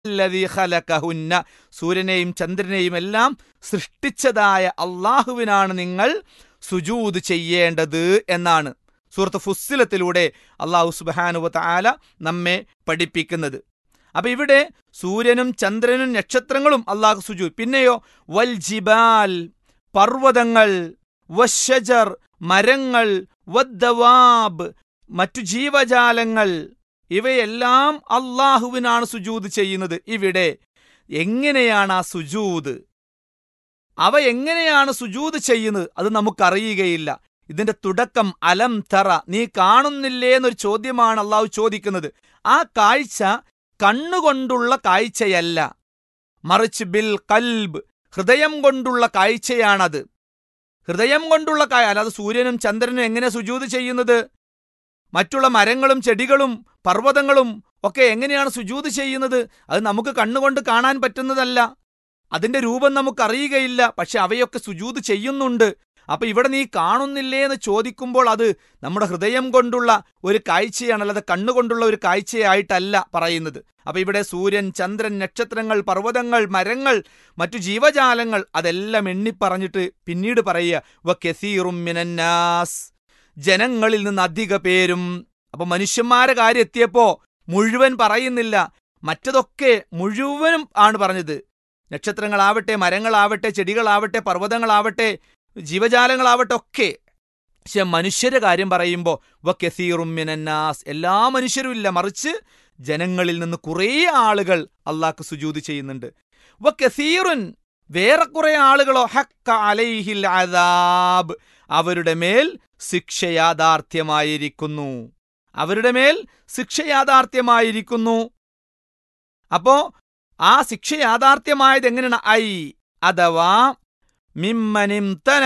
ലദീ ഖലഖഹുന്ന സൂര്യനെയും ചന്ദ്രനെയും എല്ലാം സൃഷ്ടിച്ചതായ അള്ളാഹുവിനാണ് നിങ്ങൾ സുജൂദ് ചെയ്യേണ്ടത് എന്നാണ് സൂറത്ത് ഫുസ്സിലത്തിലൂടെ അള്ളാഹു സുബാനുവ താല നമ്മെ പഠിപ്പിക്കുന്നത് അപ്പൊ ഇവിടെ സൂര്യനും ചന്ദ്രനും നക്ഷത്രങ്ങളും അള്ളാഹു സുജു പിന്നെയോ വൽ ജിബാൽ പർവ്വതങ്ങൾ വശജർ മരങ്ങൾ വദ്ദവാബ് മറ്റു ജീവജാലങ്ങൾ ഇവയെല്ലാം അള്ളാഹുവിനാണ് സുജൂദ് ചെയ്യുന്നത് ഇവിടെ എങ്ങനെയാണ് ആ സുജൂദ് അവ എങ്ങനെയാണ് സുജൂദ് ചെയ്യുന്നത് അത് നമുക്കറിയുകയില്ല ഇതിന്റെ തുടക്കം അലം തറ നീ കാണുന്നില്ലേ എന്നൊരു ചോദ്യമാണ് അള്ളാഹു ചോദിക്കുന്നത് ആ കാഴ്ച കണ്ണുകൊണ്ടുള്ള കാഴ്ചയല്ല മറിച്ച് ബിൽ കൽബ് ഹൃദയം കൊണ്ടുള്ള കാഴ്ചയാണത് ഹൃദയം കൊണ്ടുള്ള കായ അല്ലാതെ സൂര്യനും ചന്ദ്രനും എങ്ങനെ സുജൂത് ചെയ്യുന്നത് മറ്റുള്ള മരങ്ങളും ചെടികളും പർവ്വതങ്ങളും ഒക്കെ എങ്ങനെയാണ് സുജൂത് ചെയ്യുന്നത് അത് നമുക്ക് കണ്ണുകൊണ്ട് കാണാൻ പറ്റുന്നതല്ല അതിന്റെ രൂപം നമുക്കറിയുകയില്ല പക്ഷെ അവയൊക്കെ സുജൂത് ചെയ്യുന്നുണ്ട് അപ്പൊ ഇവിടെ നീ കാണുന്നില്ലേ എന്ന് ചോദിക്കുമ്പോൾ അത് നമ്മുടെ ഹൃദയം കൊണ്ടുള്ള ഒരു കാഴ്ചയാണ് അല്ലാതെ കണ്ണുകൊണ്ടുള്ള ഒരു കാഴ്ചയായിട്ടല്ല പറയുന്നത് അപ്പൊ ഇവിടെ സൂര്യൻ ചന്ദ്രൻ നക്ഷത്രങ്ങൾ പർവ്വതങ്ങൾ മരങ്ങൾ മറ്റു ജീവജാലങ്ങൾ അതെല്ലാം എണ്ണിപ്പറഞ്ഞിട്ട് പിന്നീട് പറയുക വ കെസീറും മിനന്നാസ് ജനങ്ങളിൽ നിന്ന് അധിക പേരും അപ്പൊ മനുഷ്യന്മാരെ കാര്യം എത്തിയപ്പോ മുഴുവൻ പറയുന്നില്ല മറ്റതൊക്കെ മുഴുവനും ആണ് പറഞ്ഞത് നക്ഷത്രങ്ങളാവട്ടെ മരങ്ങളാവട്ടെ ചെടികളാവട്ടെ പർവ്വതങ്ങളാവട്ടെ ജീവജാലങ്ങളാവട്ടെ ഒക്കെ പക്ഷെ മനുഷ്യരെ കാര്യം പറയുമ്പോൾ വ കെസീറും മിനന്നാസ് എല്ലാ മനുഷ്യരും ഇല്ല മറിച്ച് ജനങ്ങളിൽ നിന്ന് കുറേ ആളുകൾ അള്ളാഹ്ക്ക് സുജൂത് ചെയ്യുന്നുണ്ട് വ കെസീറുൻ വേറെ കുറെ ആളുകളോ ഹക്ക അലൈഹിൽ അദാബ് അവരുടെ മേൽ ശിക്ഷ യാഥാർത്ഥ്യമായിരിക്കുന്നു അവരുടെ മേൽ ശിക്ഷ യാഥാർത്ഥ്യമായിരിക്കുന്നു അപ്പോ ആ ശിക്ഷ യാഥാർത്ഥ്യമായത് എങ്ങനെയാണ് ഐ അഥവാ മിമ്മനിം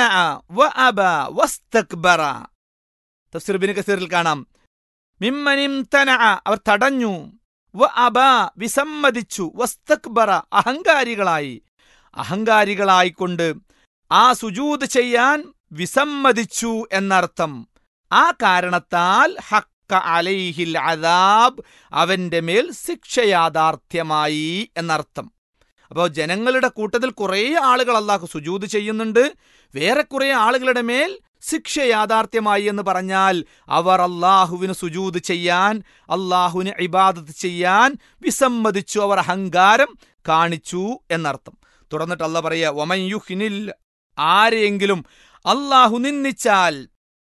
തഫ്സീർ ബിൻ കസീറിൽ കാണാം മിമ്മനിം അവർ തടഞ്ഞു വ അബ വിസമ്മതിച്ചു വസ്തക്ബറ അഹങ്കാരികളായി അഹങ്കാരികളായിക്കൊണ്ട് ആ സുജൂത് ചെയ്യാൻ വിസമ്മതിച്ചു എന്നർത്ഥം ആ കാരണത്താൽ ഹക്ക അലൈഹിൽ അദാബ് അവന്റെ മേൽ ശിക്ഷ യാഥാർത്ഥ്യമായി എന്നർത്ഥം അപ്പോൾ ജനങ്ങളുടെ കൂട്ടത്തിൽ കുറേ ആളുകൾ അള്ളാഹു സുജൂത് ചെയ്യുന്നുണ്ട് വേറെ കുറേ ആളുകളുടെ മേൽ ശിക്ഷ യാഥാർത്ഥ്യമായി എന്ന് പറഞ്ഞാൽ അവർ അള്ളാഹുവിന് സുജൂത് ചെയ്യാൻ അള്ളാഹുവിന് ഇബാദത്ത് ചെയ്യാൻ വിസമ്മതിച്ചു അവർ അഹങ്കാരം കാണിച്ചു എന്നർത്ഥം തുടർന്നിട്ട് അല്ല പറയുക ഒമൻ യുഹിനിൽ ആരെയെങ്കിലും അള്ളാഹു നിന്ദിച്ചാൽ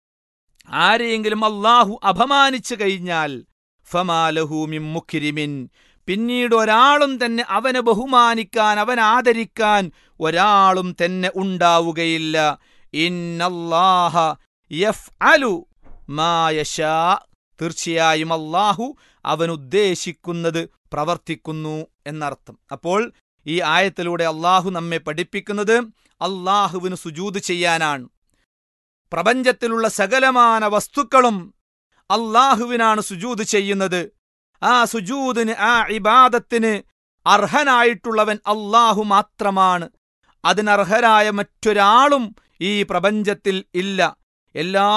ആരെയെങ്കിലും അള്ളാഹു അപമാനിച്ചു കഴിഞ്ഞാൽ ഫമാലഹൂമിൻ മുഖിരിമിൻ പിന്നീട് ഒരാളും തന്നെ അവനെ ബഹുമാനിക്കാൻ അവൻ ആദരിക്കാൻ ഒരാളും തന്നെ ഉണ്ടാവുകയില്ല ഇന്നല്ലാഹ യഫ് അലു മായശാ തീർച്ചയായും അള്ളാഹു അവൻ ഉദ്ദേശിക്കുന്നത് പ്രവർത്തിക്കുന്നു എന്നർത്ഥം അപ്പോൾ ഈ ആയത്തിലൂടെ അള്ളാഹു നമ്മെ പഠിപ്പിക്കുന്നത് അള്ളാഹുവിന് സുജൂത് ചെയ്യാനാണ് പ്രപഞ്ചത്തിലുള്ള സകലമാന വസ്തുക്കളും അള്ളാഹുവിനാണ് സുജൂത് ചെയ്യുന്നത് ആ സുജൂദിന് ആ ഇബാദത്തിന് അർഹനായിട്ടുള്ളവൻ അള്ളാഹു മാത്രമാണ് അതിനർഹരായ മറ്റൊരാളും ഈ പ്രപഞ്ചത്തിൽ ഇല്ല എല്ലാ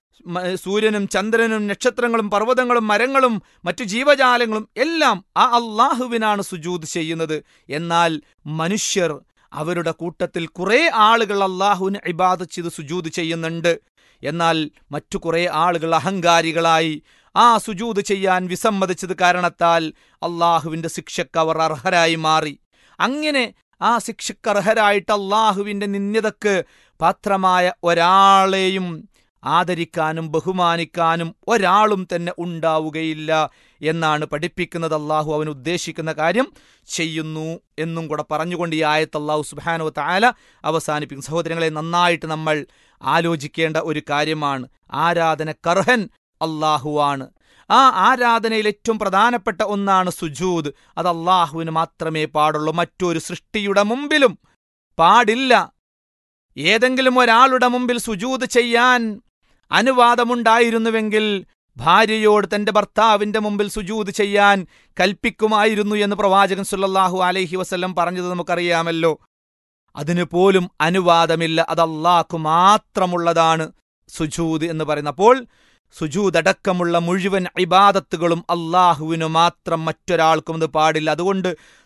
സൂര്യനും ചന്ദ്രനും നക്ഷത്രങ്ങളും പർവ്വതങ്ങളും മരങ്ങളും മറ്റു ജീവജാലങ്ങളും എല്ലാം ആ അള്ളാഹുവിനാണ് സുജൂത് ചെയ്യുന്നത് എന്നാൽ മനുഷ്യർ അവരുടെ കൂട്ടത്തിൽ കുറേ ആളുകൾ അള്ളാഹുവിന് ഇബാദ് ചെയ്ത് സുജൂത് ചെയ്യുന്നുണ്ട് എന്നാൽ മറ്റു കുറേ ആളുകൾ അഹങ്കാരികളായി ആ സുജൂത് ചെയ്യാൻ വിസമ്മതിച്ചത് കാരണത്താൽ അള്ളാഹുവിന്റെ ശിക്ഷക്ക് അവർ അർഹരായി മാറി അങ്ങനെ ആ ശിക്ഷക്ക് അർഹരായിട്ട് അള്ളാഹുവിന്റെ നിന്യതക്ക് പാത്രമായ ഒരാളെയും ആദരിക്കാനും ബഹുമാനിക്കാനും ഒരാളും തന്നെ ഉണ്ടാവുകയില്ല എന്നാണ് പഠിപ്പിക്കുന്നത് അള്ളാഹു അവൻ ഉദ്ദേശിക്കുന്ന കാര്യം ചെയ്യുന്നു എന്നും കൂടെ പറഞ്ഞുകൊണ്ട് ഈ ആയത്ത് അള്ളാഹു സുബാനോ താല അവസാനിപ്പിക്കും സഹോദരങ്ങളെ നന്നായിട്ട് നമ്മൾ ആലോചിക്കേണ്ട ഒരു കാര്യമാണ് ആരാധന കർഹൻ അള്ളാഹുവാണ് ആ ആരാധനയിൽ ഏറ്റവും പ്രധാനപ്പെട്ട ഒന്നാണ് സുജൂദ് അത് അള്ളാഹുവിന് മാത്രമേ പാടുള്ളൂ മറ്റൊരു സൃഷ്ടിയുടെ മുമ്പിലും പാടില്ല ഏതെങ്കിലും ഒരാളുടെ മുമ്പിൽ സുജൂദ് ചെയ്യാൻ അനുവാദമുണ്ടായിരുന്നുവെങ്കിൽ ഭാര്യയോട് തന്റെ ഭർത്താവിന്റെ മുമ്പിൽ സുജൂദ് ചെയ്യാൻ കൽപ്പിക്കുമായിരുന്നു എന്ന് പ്രവാചകൻ സുല്ലാഹു അലൈഹി വസ്ല്ലം പറഞ്ഞത് നമുക്കറിയാമല്ലോ അതിനു പോലും അനുവാദമില്ല അത് അള്ളാഹ്ക്കു മാത്രമുള്ളതാണ് സുജൂദ് എന്ന് പറയുന്നത് അപ്പോൾ സുജൂദടക്കമുള്ള മുഴുവൻ ഇബാദത്തുകളും അള്ളാഹുവിനു മാത്രം മറ്റൊരാൾക്കും ഇത് പാടില്ല അതുകൊണ്ട്